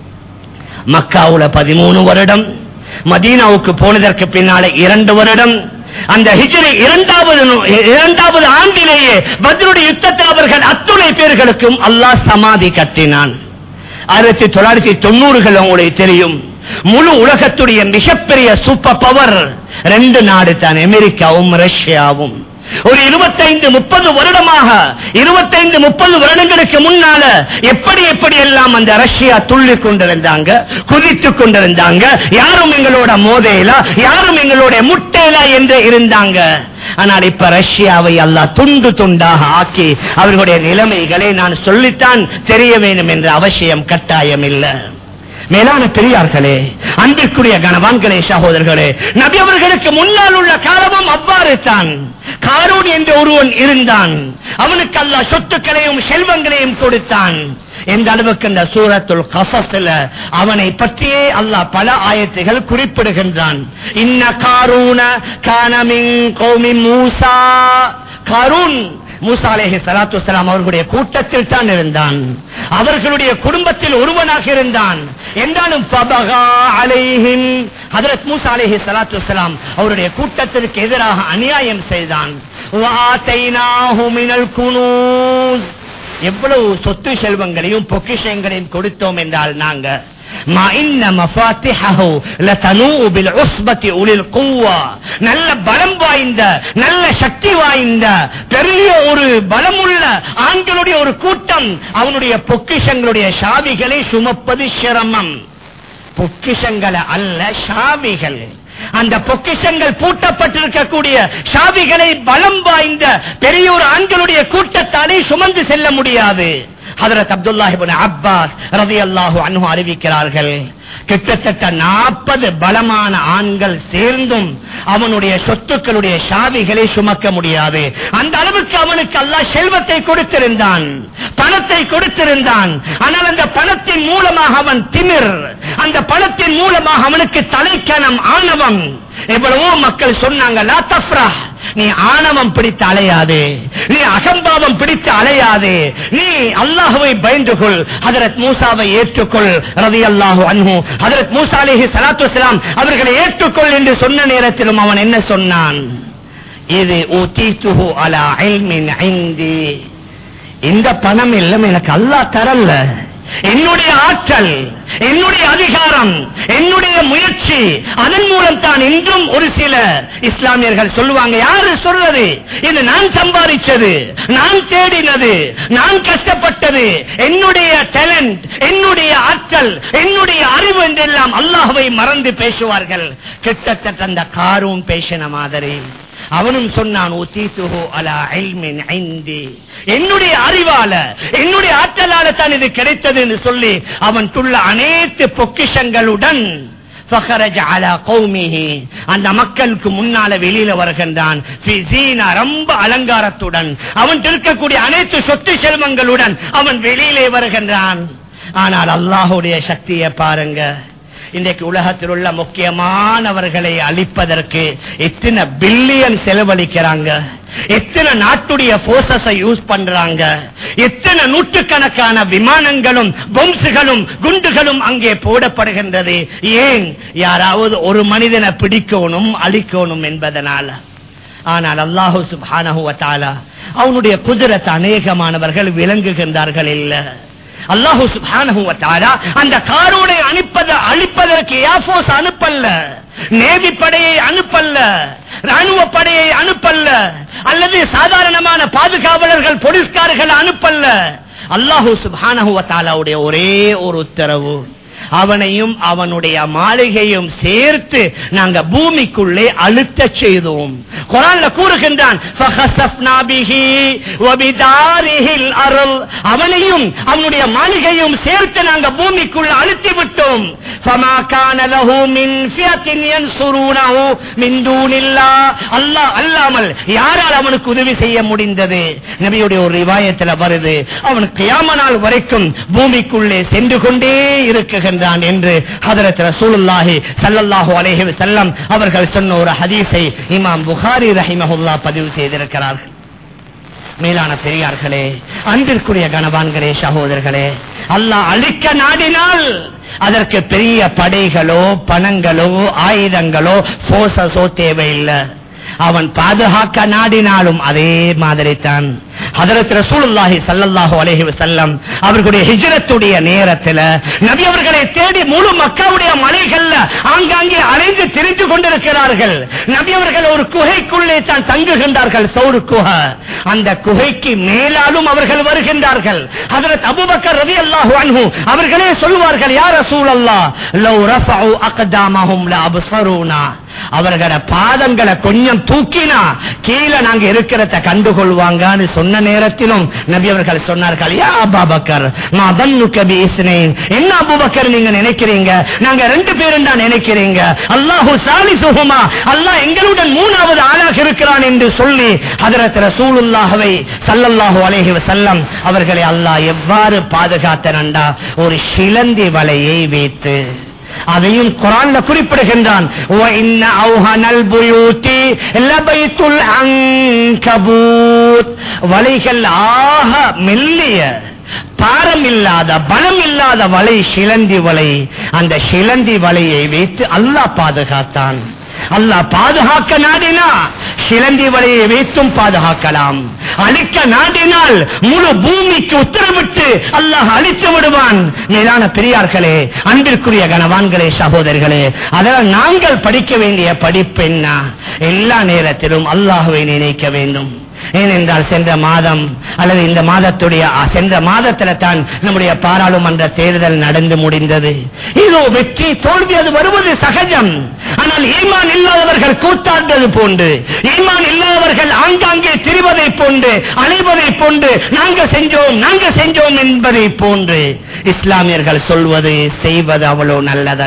மக்காவுல பதிமூணு வருடம் மதீனாவுக்கு போனதற்கு பின்னால இரண்டு வருடம் அந்த ஹிஜ்ரி இரண்டாவது நூ- இரண்டாவது ஆண்டிலேயே பத்ருடைய யுத்தத்தில் அவர்கள் அத்துணை பேர்களுக்கும் அல்லாஹ் சமாதி கட்டினான் ஆயிரத்தி தொள்ளாயிரத்தி தொண்ணூறுகள் உங்களுக்கு தெரியும் முழு உலகத்துடைய மிகப்பெரிய சூப்பர் பவர் ரெண்டு நாடு தான் அமெரிக்காவும் ரஷ்யாவும் ஒரு இருபத்தைந்து முப்பது வருடமாக இருபத்தைந்து முப்பது வருடங்களுக்கு முன்னால எப்படி எப்படி எல்லாம் அந்த ரஷ்யா துள்ளி கொண்டிருந்தாங்க குதித்துக் கொண்டிருந்தாங்க யாரும் எங்களோட மோதையில யாரும் எங்களோட முட்டையில என்று இருந்தாங்க ஆனால் இப்ப ரஷ்யாவை அல்லாஹ் துண்டு துண்டாக ஆக்கி அவர்களுடைய நிலைமைகளை நான் சொல்லித்தான் தெரிய வேண்டும் என்ற அவசியம் கட்டாயம் இல்லை மேலான பெரியார்களே அன்பிற்குரிய கணவான்களே சகோதரர்களே நபி அவர்களுக்கு முன்னால் உள்ள காலமும் அவ்வாறு தான் காரூன் என்ற ஒருவன் இருந்தான் அவனுக்கு அல்லாஹ் சொத்துக்களையும் செல்வங்களையும் கொடுத்தான் எந்த அளவுக்கு இந்த சூரத்துல் கசஸ்ல அவனை பற்றியே அல்லாஹ் பல ஆயத்துகள் குறிப்பிடுகின்றான் இன்ன காரூன கானமின் கௌமி மூசா காரூன் மூசா அலேஹி சலாத்து வசலாம் அவர்களுடைய கூட்டத்தில் தான் இருந்தான் அவர்களுடைய குடும்பத்தில் ஒருவனாக இருந்தான் என்றாலும் ஃபபகா அலைஹிம் ஹதரத் மூசா அலேஹி சலாத்து வசலாம் அவருடைய கூட்டத்திற்கு எதிராக அநியாயம் செய்தான் வஆதைனாஹு மினல் குனூஸ் எவ்வளவு சொத்து செல்வங்களையும் பொக்கிஷங்களையும் கொடுத்தோம் என்றால் நாங்க ما إن مفاتحه لتنوء بالعصبة أولي القوة நல்ல பலம் வாய்ந்த நல்ல சக்தி வாய்ந்த பெரிய ஒரு பலமுள்ள ஆண்களுடைய ஒரு கூட்டம் அவனுடைய பொக்கிஷங்களுடைய சாவிகளை சுமப்பது சிரமம் பொக்கிஷங்களை அல்ல சாவிகள் அந்த பொக்கிஷங்கள் பூட்டப்பட்டிருக்கக்கூடிய சாவிகளை பலம் வாய்ந்த பெரிய ஒரு ஆண்களுடைய கூட்டத்தாலே சுமந்து செல்ல முடியாது ஹதரத் அப்துல்லாஹிபின் அப்பாஸ் ரதியல்லாஹு அன்ஹு அறிவிக்கிறார்கள் கிட்டத்தட்ட நாற்பது பலமான ஆண்கள் சேர்ந்தும் அவனுடைய சொத்துக்களுடைய சாவிகளை சுமக்க முடியாது அந்த அளவுக்கு அவனுக்கு அல்லாஹ் செல்வத்தை கொடுத்திருந்தான் பணத்தை கொடுத்திருந்தான் ஆனால் அந்த பணத்தின் மூலமாக அவன் திமிர் அந்த பணத்தின் மூலமாக அவனுக்கு தலைக்கணம் ஆணவம் எவ்வளவோ மக்கள் சொன்னாங்க "லா தஃப்ரஹ், நீ ஆணவம் பிடித்து அலையாதே நீ அகம்பாவம் பிடித்து அலையாதே நீ அல்லாஹுவை பயந்து கொள் ஹதரத் மூசாவை ஏற்றுக்கொள் ரவி அல்லாஹு அன்ஹு ஹதரத் மூசா அலிஹி சலாத்து வஸலாம் அவர்களை ஏற்றுக்கொள் என்று சொன்ன நேரத்திலும் அவன் என்ன சொன்னான் இது ஊத்தீத்துஹு அலா இல்மின் ஐந்தி இந்த பணம் எல்லாம் எனக்கு அல்லாஹ் தரல என்னுடைய ஆற்றல் என்னுடைய அதிகாரம் என்னுடைய முயற்சி அதன் மூலம் தான் இன்றும் ஒரு சில இஸ்லாமியர்கள் சொல்லுவாங்க யாரு சொல்றது இது நான் சம்பாதிச்சது நான் தேடினது நான் கஷ்டப்பட்டது என்னுடைய டேலண்ட் என்னுடைய ஆற்றல் என்னுடைய அறிவு என்றெல்லாம் அல்லாஹ்வை மறந்து பேசுவார்கள் கிட்டத்தட்ட அந்த காரும் பேசின மாதிரி அவனும் சொன்னான் "உத்தீத்துஹு அலா இல்மின் ஐந்தி." என்னுடைய அறிவால என்னுடைய ஆற்றலால தான் இது கிடைத்தது என்று சொல்லி அவன் துள்ள அனைத்து பொக்கிஷங்களுடன் فخرج على قومه. அந்த மக்களுக்கு முன்னால வெளியில வருகின்றான் في زينة, ரொம்ப அலங்காரத்துடன் அவன் இருக்கக்கூடிய அனைத்து சொத்து செல்வங்களுடன் அவன் வெளியிலே வருகின்றான் ஆனால் அல்லாஹுடைய சக்தியை பாருங்க இன்றைக்கு உலகத்தில் உள்ள முக்கியமானவர்களை அழிப்பதற்கு எத்தனை பில்லியன் செலவழிக்கிறாங்க எத்தனை நாட்டுடைய போர்சஸை யூஸ் பண்றாங்க எத்தனை நூற்றுக்கணக்கான விமானங்களும் பொம்சுகளும் குண்டுகளும் அங்கே போடப்படுகின்றது ஏன் யாராவது ஒரு மனிதனை பிடிக்கணும் அழிக்கணும் என்பதனால ஆனால் அல்லாஹு சுப்ஹானஹு வ தஆலா அவனுடைய குதிரத் அநேகமானவர்கள் விளங்குகின்றார்கள் இல்ல அல்லாஹு சுப்ஹானஹு வ தஆலா அந்த காரோடை அனுப்பத அழிப்பதற்கு ஏர்ஃபோர்ஸ் அனுப்பல்ல நேவி படையை அனுப்பல்ல ராணுவ படையை அனுப்பல்ல அல்லது சாதாரணமான பாதுகாவலர்கள் போலீஸ்காரர்கள் அனுப்பல்ல அல்லாஹு சுப்ஹானஹு வ தஆலாவுடைய ஒரே ஒரு உத்தரவு அவனையும் அவனுடைய மாளிகையும் சேர்த்து நாங்க பூமிக்குள்ளே அழுத்த செய்தோம் குரான்ல கூறுகின்றான் "ஃபகஸஃப்னா பிஹி வபிதாரிஹில் அருள்." அவனையும் அவனுடைய மாளிகையும் சேர்த்து நாங்க பூமிக்குள்ள அழுத்தி விட்டோம் فما كان له من فئة ينصرونه من دون الله அல்லாஹ் அல்லாமல் யாரால் அவனுக்கு உதவி செய்ய முடிந்தது நபியுடைய ஒரு ரிவாயத்தில் வருது அவன் கியாம நாள் வரைக்கும் பூமிக்குள்ளே சென்று கொண்டே இருக்குகின்றான் என்று ஹதரத் ரசூலுல்லாஹி ஸல்லல்லாஹு அலைஹி வஸல்லம் அவர்கள் சொன்ன ஒரு ஹதீஸை இமாம் புகாரி ரஹிமஹுல்லா பதிவு செய்திருக்கிறார்கள் மேலான பெரியார்களே அன்பிற்குரிய கணவான்களே சகோதரர்களே அல்லாஹ் அழிக்க நாடினால் அதற்கு பெரிய படைகளோ பணங்களோ ஆயுதங்களோ போர்சஸோ தேவையில்லை அவன் பாதுகாக்க நாடினாலும் அதே மாதிரி தான் ஹதரத் ரசூலுல்லாஹி ஸல்லல்லாஹு அலைஹி வஸல்லம் அவர்களுடைய ஹிஜ்ரத்துடைய நேரத்தில் நபி அவர்களை தேடி முழு மக்காவுடைய மலைகள்ல ஆங்காங்கே அலைந்து திரிந்து கொண்டிருக்கிறார்கள் நபி அவர்கள் ஒரு குகைக்குள்ளே தான் தங்குகின்றார்கள் சௌரு குஹை அந்த குகைக்கு மேலாலும் அவர்கள் வருகின்றார்கள் ஹதரத் அபூபக்கர் ரலியல்லாஹு அன்ஹு அவர்களே சொல்வார்கள் யா ரசூலல்லாஹ் லவ் ரஃபஉ அக்தாமஹும் லஅப்ஸருனா அவர்களோட பாதங்களை கொஞ்சம் தூக்கினா கீழே நாங்க இருக்கிறத கண்டுகொள்வாங்கன்னு சொன்ன நேரத்திலும் நபி அவர்கள் சொன்னார்கள் யா அபாபக்கர் மா தன்னுக்க பி இஸ்னைன் என்ன அபூபக்கர் நீங்க நினைக்கிறீங்க நாங்க ரெண்டு பேரும் தான் நினைக்கிறீங்க அல்லாஹு சாலிசுஹுமா அல்லாஹ் எங்களுடன் மூணாவது ஆளாக இருக்கிறான் என்று சொல்லி ஹதரத் ரசூலுல்லாஹ்வை ஸல்லல்லாஹு அலைஹி வஸல்லம் அவர்களை அல்லாஹ் எவ்வாறு பாதுகாத்தனண்டா ஒரு சிலந்தி வலையை வைத்து அதையும் குரான்ல குறிப்பிடுகின்றான் وَإِنَّ أَوْهَنَ الْبُيُوتِ لَبَيْتُ الْعَنْكَبُوتِ வலைகள் ஆக மெல்லிய பாரம் இல்லாத பலம் இல்லாத வலை சிலந்தி வலை அந்த சிலந்தி வலையை வைத்து அல்லாஹ் பாதுகாத்தான் அல்லாஹ் பாதுகாக்க நாடினா சிலந்தி வலையை வைத்தும் பாதுகாக்கலாம் அழிக்க நாடினால் முழு பூமிக்கு உத்தரவிட்டு அல்லாஹ் அழித்து விடுவான் மேலான பெரியார்களே அன்பிற்குரிய கணவான்களே சகோதரர்களே அதனால் நாங்கள் படிக்க வேண்டிய படிப்பு என்ன எல்லா நேரத்திலும் அல்லாஹுவை நினைக்க வேண்டும் ஏனென்றால் சென்ற மாதம் அல்லது இந்த மாதத்துடைய சென்ற மாதத்தில் தான் நம்முடைய பாராளுமன்ற தேர்தல் நடந்து முடிந்தது இதோ வெற்றி தோல்வி அது வருவது சகஜம் ஆனால் ஈமான் இல்லாதவர்கள் கூத்தாடுவது போன்று ஈமான் இல்லாதவர்கள் ஆங்காங்கே திரிவதை போன்று அலைவதை போன்று நாங்கள் செஞ்சோம் நாங்கள் செஞ்சோம் என்பதை போன்று இஸ்லாமியர்கள் சொல்வது செய்வது அவ்வளவு நல்லதல்ல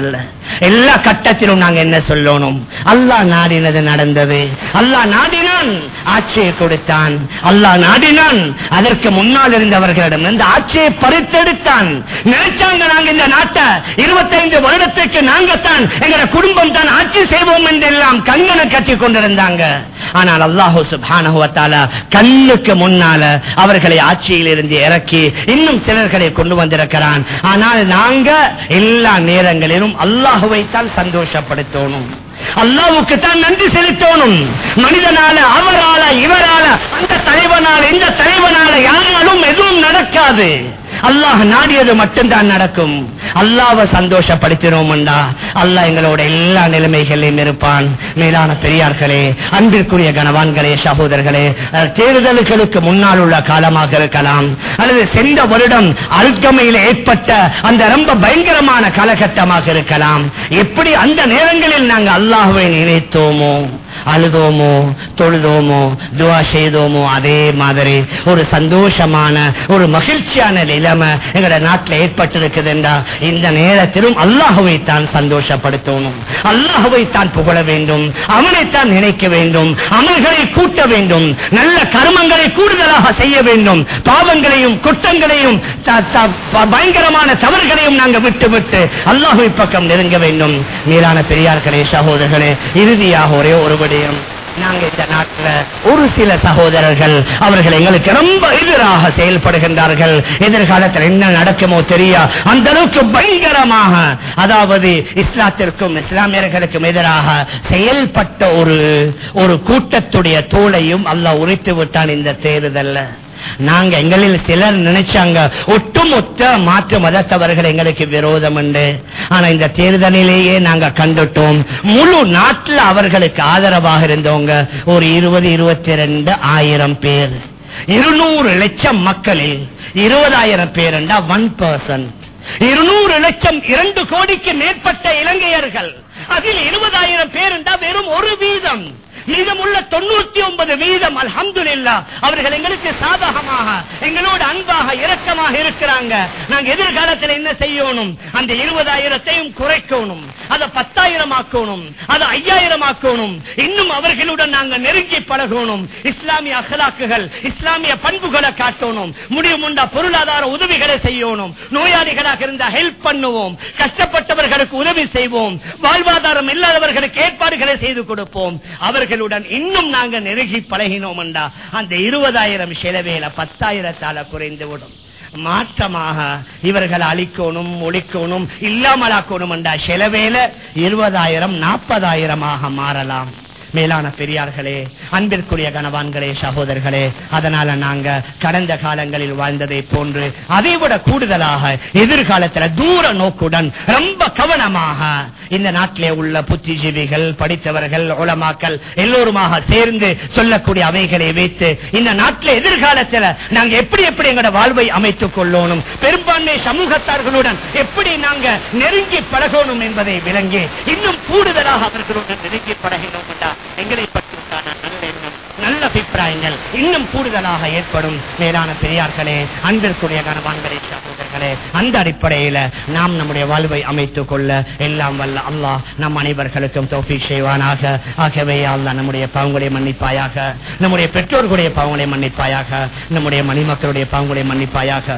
எல்லா கட்டத்திலும் நாங்க என்ன சொல்லணும் அல்லாஹ் நாடினது நடந்தது அல்லாஹ் நாடினான் ஆட்சியை கொடுத்தான் அல்லாஹ் நாடினான் அதற்கு முன்னால் இருந்தவர்களிடம் இந்த ஆட்சியை பறித்தெடுத்தான் நினைச்சாங்க நாங்க இந்த நாட்டை இருபத்தைந்து வருடத்துக்கு நாங்கத்தான் எங்களோட குடும்பம் தான் ஆட்சி செய்வோம் என்றெல்லாம் கண்கனை கட்டி கொண்டிருந்தாங்க ஆனால் அல்லாஹு சுப்ஹானஹு வ தஆலா கண்ணுக்கு முன்னால அவர்களை ஆட்சியில் இருந்து இறக்கி இன்னும் சிலர்களை கொண்டு வந்திருக்கிறான் ஆனால் நாங்க எல்லா நேரங்களிலும் அல்லாஹுவை தான் சந்தோஷப்படுத்தணும் அல்லாவுக்கு தான் நன்றி செலுத்தணும் மனிதனால அவரால இவரால அந்த தலைவனால இந்த தலைவனால யாராலும் எதுவும் நடக்காது அல்லாஹ் நாடியது மட்டும்தான் நடக்கும் அல்லாவை சந்தோஷப்படுத்தினோம்டா அல்லாஹ் எங்களோட எல்லா நிலைமைகளிலும் இருப்பான் மேலான பெரியார்களே அன்பிற்குரிய கனவான்களே சகோதரர்களே அஹ், தேர்தல்களுக்கு முன்னால் உள்ள காலமாக இருக்கலாம் அல்லது சென்ற வருடம் அருகமையில் ஏற்பட்ட அந்த ரொம்ப பயங்கரமான காலகட்டமாக இருக்கலாம் எப்படி அந்த நேரங்களில் நாங்கள் அல்லாஹுவை நினைத்தோமோ அழுதோமோ தொழுதோமோ துவா செய்தோமோ அதே மாதிரி ஒரு சந்தோஷமான ஒரு மகிழ்ச்சியான நிலைமை எங்களோட நாட்டில் ஏற்பட்டிருக்குது என்றா இந்த நேரத்திலும் அல்லாஹுவை தான் சந்தோஷப்படுத்தணும் அல்லாஹுவை தான் புகழ வேண்டும் அவனைத்தான் நினைக்க வேண்டும் அமல்களை கூட்ட வேண்டும் நல்ல கர்மங்களை கூடுதலாக செய்ய வேண்டும் பாவங்களையும் குற்றங்களையும் த- த- ப- பயங்கரமான தவறுகளையும் நாங்கள் விட்டு விட்டு அல்லாஹுவை பக்கம் நெருங்க வேண்டும் மேலான பெரியார்களே சகோதரர்களே இறுதியாக ஒரே ஒரு விடயம் நாங்க இந்த நாட்டில் ஒரு சில சகோதரர்கள் அவர்கள் எங்களுக்கு ரொம்ப எதிராக செயல்படுகின்றார்கள் எதிர்காலத்தில் என்ன நடக்குமோ தெரியா அந்த அளவுக்கு பயங்கரமாக அதாவது இஸ்லாத்திற்கும் இஸ்லாமியர்களுக்கும் எதிராக செயல்பட்ட ஒரு ஒரு கூட்டத்துடைய தோளையும் அல்லாஹ் உரித்து விட்டான் இந்த தேர்தல்ல நாங்க எங்களில் சிலர் நினைச்சாங்க ஒட்டுமொத்த மாற்று மதத்தவர்கள் எங்களுக்கு விரோதம் உண்டு ஆனா இந்த தேர்தலிலேயே நாங்க கண்டுட்டோம் முழு நாட்டில் அவர்களுக்கு ஆதரவாக இருந்தவங்க ஒரு இருபது இருபத்தி ரெண்டு ஆயிரம் பேர் இருநூறு லட்சம் மக்களில் இருபதாயிரம் பேர் ஒன் பர்சன்ட் இருநூறு லட்சம் இரண்டு கோடிக்கு மேற்பட்ட இலங்கையர்கள் அதில் இருபதாயிரம் பேர் வெறும் ஒரு வீதம் மீதமுள்ள தொண்ணூத்தி ஒன்பது வீதம் அல்ஹம்துலில்லா அவர்கள் எங்களுக்கு சாதகமாக எங்களோட அன்பாக இரக்கமாக இருக்கிறாங்க நாங்க எதிர்காலத்தில் என்ன செய்யணும் அந்த இருபதாயிரத்தையும் குறைக்கணும் அதை பத்தாயிரம் ஆக்கணும் அதை ஐயாயிரம் ஆக்கணும் இன்னும் அவர்களுடன் நாங்க நெருங்கி பழகணும் இஸ்லாமிய அகலாக்குகள் இஸ்லாமிய பண்புகளை காட்டணும் முடியும் உண்டா பொருளாதார உதவிகளை செய்யணும் நோயாளிகளாக இருந்தா ஹெல்ப் பண்ணுவோம் கஷ்டப்பட்டவர்களுக்கு உதவி செய்வோம் வாழ்வாதாரம் இல்லாதவர்களுக்கு ஏற்பாடுகளை செய்து கொடுப்போம் அவர்களுடன் இன்னும் நாங்க நெருங்கி பழகினோம் என்றா அந்த இருபதாயிரம் செலவேல பத்தாயிரத்தால குறைந்து விடும் மாற்றமாக இவர்கள் அழிக்கணும் ஒழிக்கணும் இல்லாமலாக்கணும் என்ற செலவேல இருபதாயிரம் நாற்பதாயிரமாக மாறலாம் மேலான பெரியார்களே அன்பிற்குரிய கணவான்களே சகோதரர்களே அதனால நாங்க கடந்த காலங்களில் வாழ்ந்ததை போன்று அதை விட கூடுதலாக எதிர்காலத்துல தூர நோக்குடன் ரொம்ப கவனமாக இந்த நாட்டிலே உள்ள புத்திஜீவிகள் படித்தவர்கள் உலமாக்கள் எல்லோருமாக சேர்ந்து சொல்லக்கூடிய அவைகளை வைத்து இந்த நாட்டில் எதிர்காலத்துல நாங்க எப்படி எப்படி எங்களோட வாழ்வை அமைத்துக் கொள்ளணும் பெரும்பான்மை சமூகத்தார்களுடன் எப்படி நாங்க நெருங்கி பழகணும் என்பதை விளங்கி இன்னும் கூடுதலாக அவர்களுடன் நெருங்கி பழகினோம் என்றா எங்களை பற்றியான நல்ல எண்ணம் நல்ல அபிப்பிராயங்கள் இன்னும் கூடுதலாக ஏற்படும் மேலான பெரியார்களே அன்பிற்குரிய கனவான்களே சகோதரர்களே அந்த அடிப்படையில நாம் நம்முடைய வாழ்வை அமைத்துக் கொள்ள எல்லாம் வல்ல அல்லாஹ் நம் அனைவர்களுக்கும் தௌஃபீக் செய்வானாக ஆகவே அல்லாஹ் நம்முடைய பாவங்களை மன்னிப்பாயாக நம்முடைய பெற்றோர்களுடைய பாவங்களை மன்னிப்பாயாக நம்முடைய மணிமக்களுடைய பாவங்களை மன்னிப்பாயாக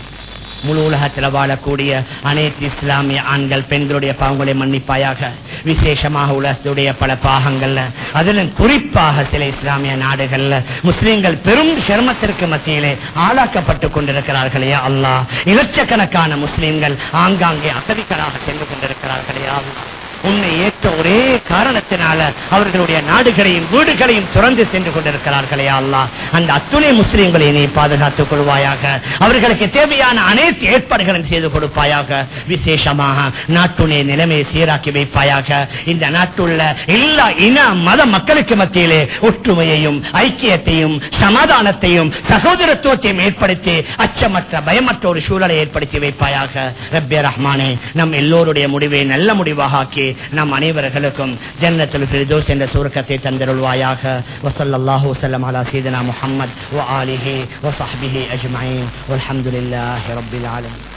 முழு உலகத்தில் வாழக்கூடிய அனைத்து இஸ்லாமிய ஆண்கள் பெண்களுடைய பாவங்களை மன்னிப்பாயாக விசேஷமாக உலகத்துடைய பல பாகங்கள்ல அதிலும் குறிப்பாக சில இஸ்லாமிய நாடுகள்ல முஸ்லிம்கள் பெரும் சிரமத்திற்கு மத்தியிலே ஆளாக்கப்பட்டுக் கொண்டிருக்கிறார்களே அல்லாஹ் இலட்சக்கணக்கான முஸ்லிம்கள் ஆங்காங்கே அகதிகளாக சென்று கொண்டிருக்கிறார்களே அல்லாஹ் உன்னை ஏற்ற ஒரே காரணத்தினால அவர்களுடைய நாடுகளையும் வீடுகளையும் துறந்து சென்று கொண்டிருக்கிறார்களே அல்லா அந்த அத்துணை முஸ்லிம்களை நீ பாதுகாத்துக் கொள்வாயாக அவர்களுக்கு தேவையான அனைத்து ஏற்பாடுகளையும் செய்து கொடுப்பாயாக விசேஷமாக நாட்டுடைய நிலைமையை சீராக்கி வைப்பாயாக இந்த நாட்டுள்ள எல்லா இன மத மக்களுக்கு மத்தியிலே ஒற்றுமையையும் ஐக்கியத்தையும் சமாதானத்தையும் சகோதரத்துவத்தையும் ஏற்படுத்தி அச்சமற்ற பயமற்ற ஒரு சூழலை ஏற்படுத்தி வைப்பாயாக ரப்பிய ரஹ்மானே நம் எல்லோருடைய முடிவை நல்ல முடிவாக ஆக்கி நம் அனைவர்களுக்கும் ஜன்னத்துல் ஃபிர்தௌஸ் என்ற சுருக்கத்தை தந்திருள்வாயாக வஸல்லல்லாஹு வஸல்லம் அலா சீதனா முஹம்மத் வ ஆலிஹி வ ஸஹ்பிஹி அஜ்மஈன் வல்ஹம்துலில்லாஹி ரப்பில் ஆலமீன்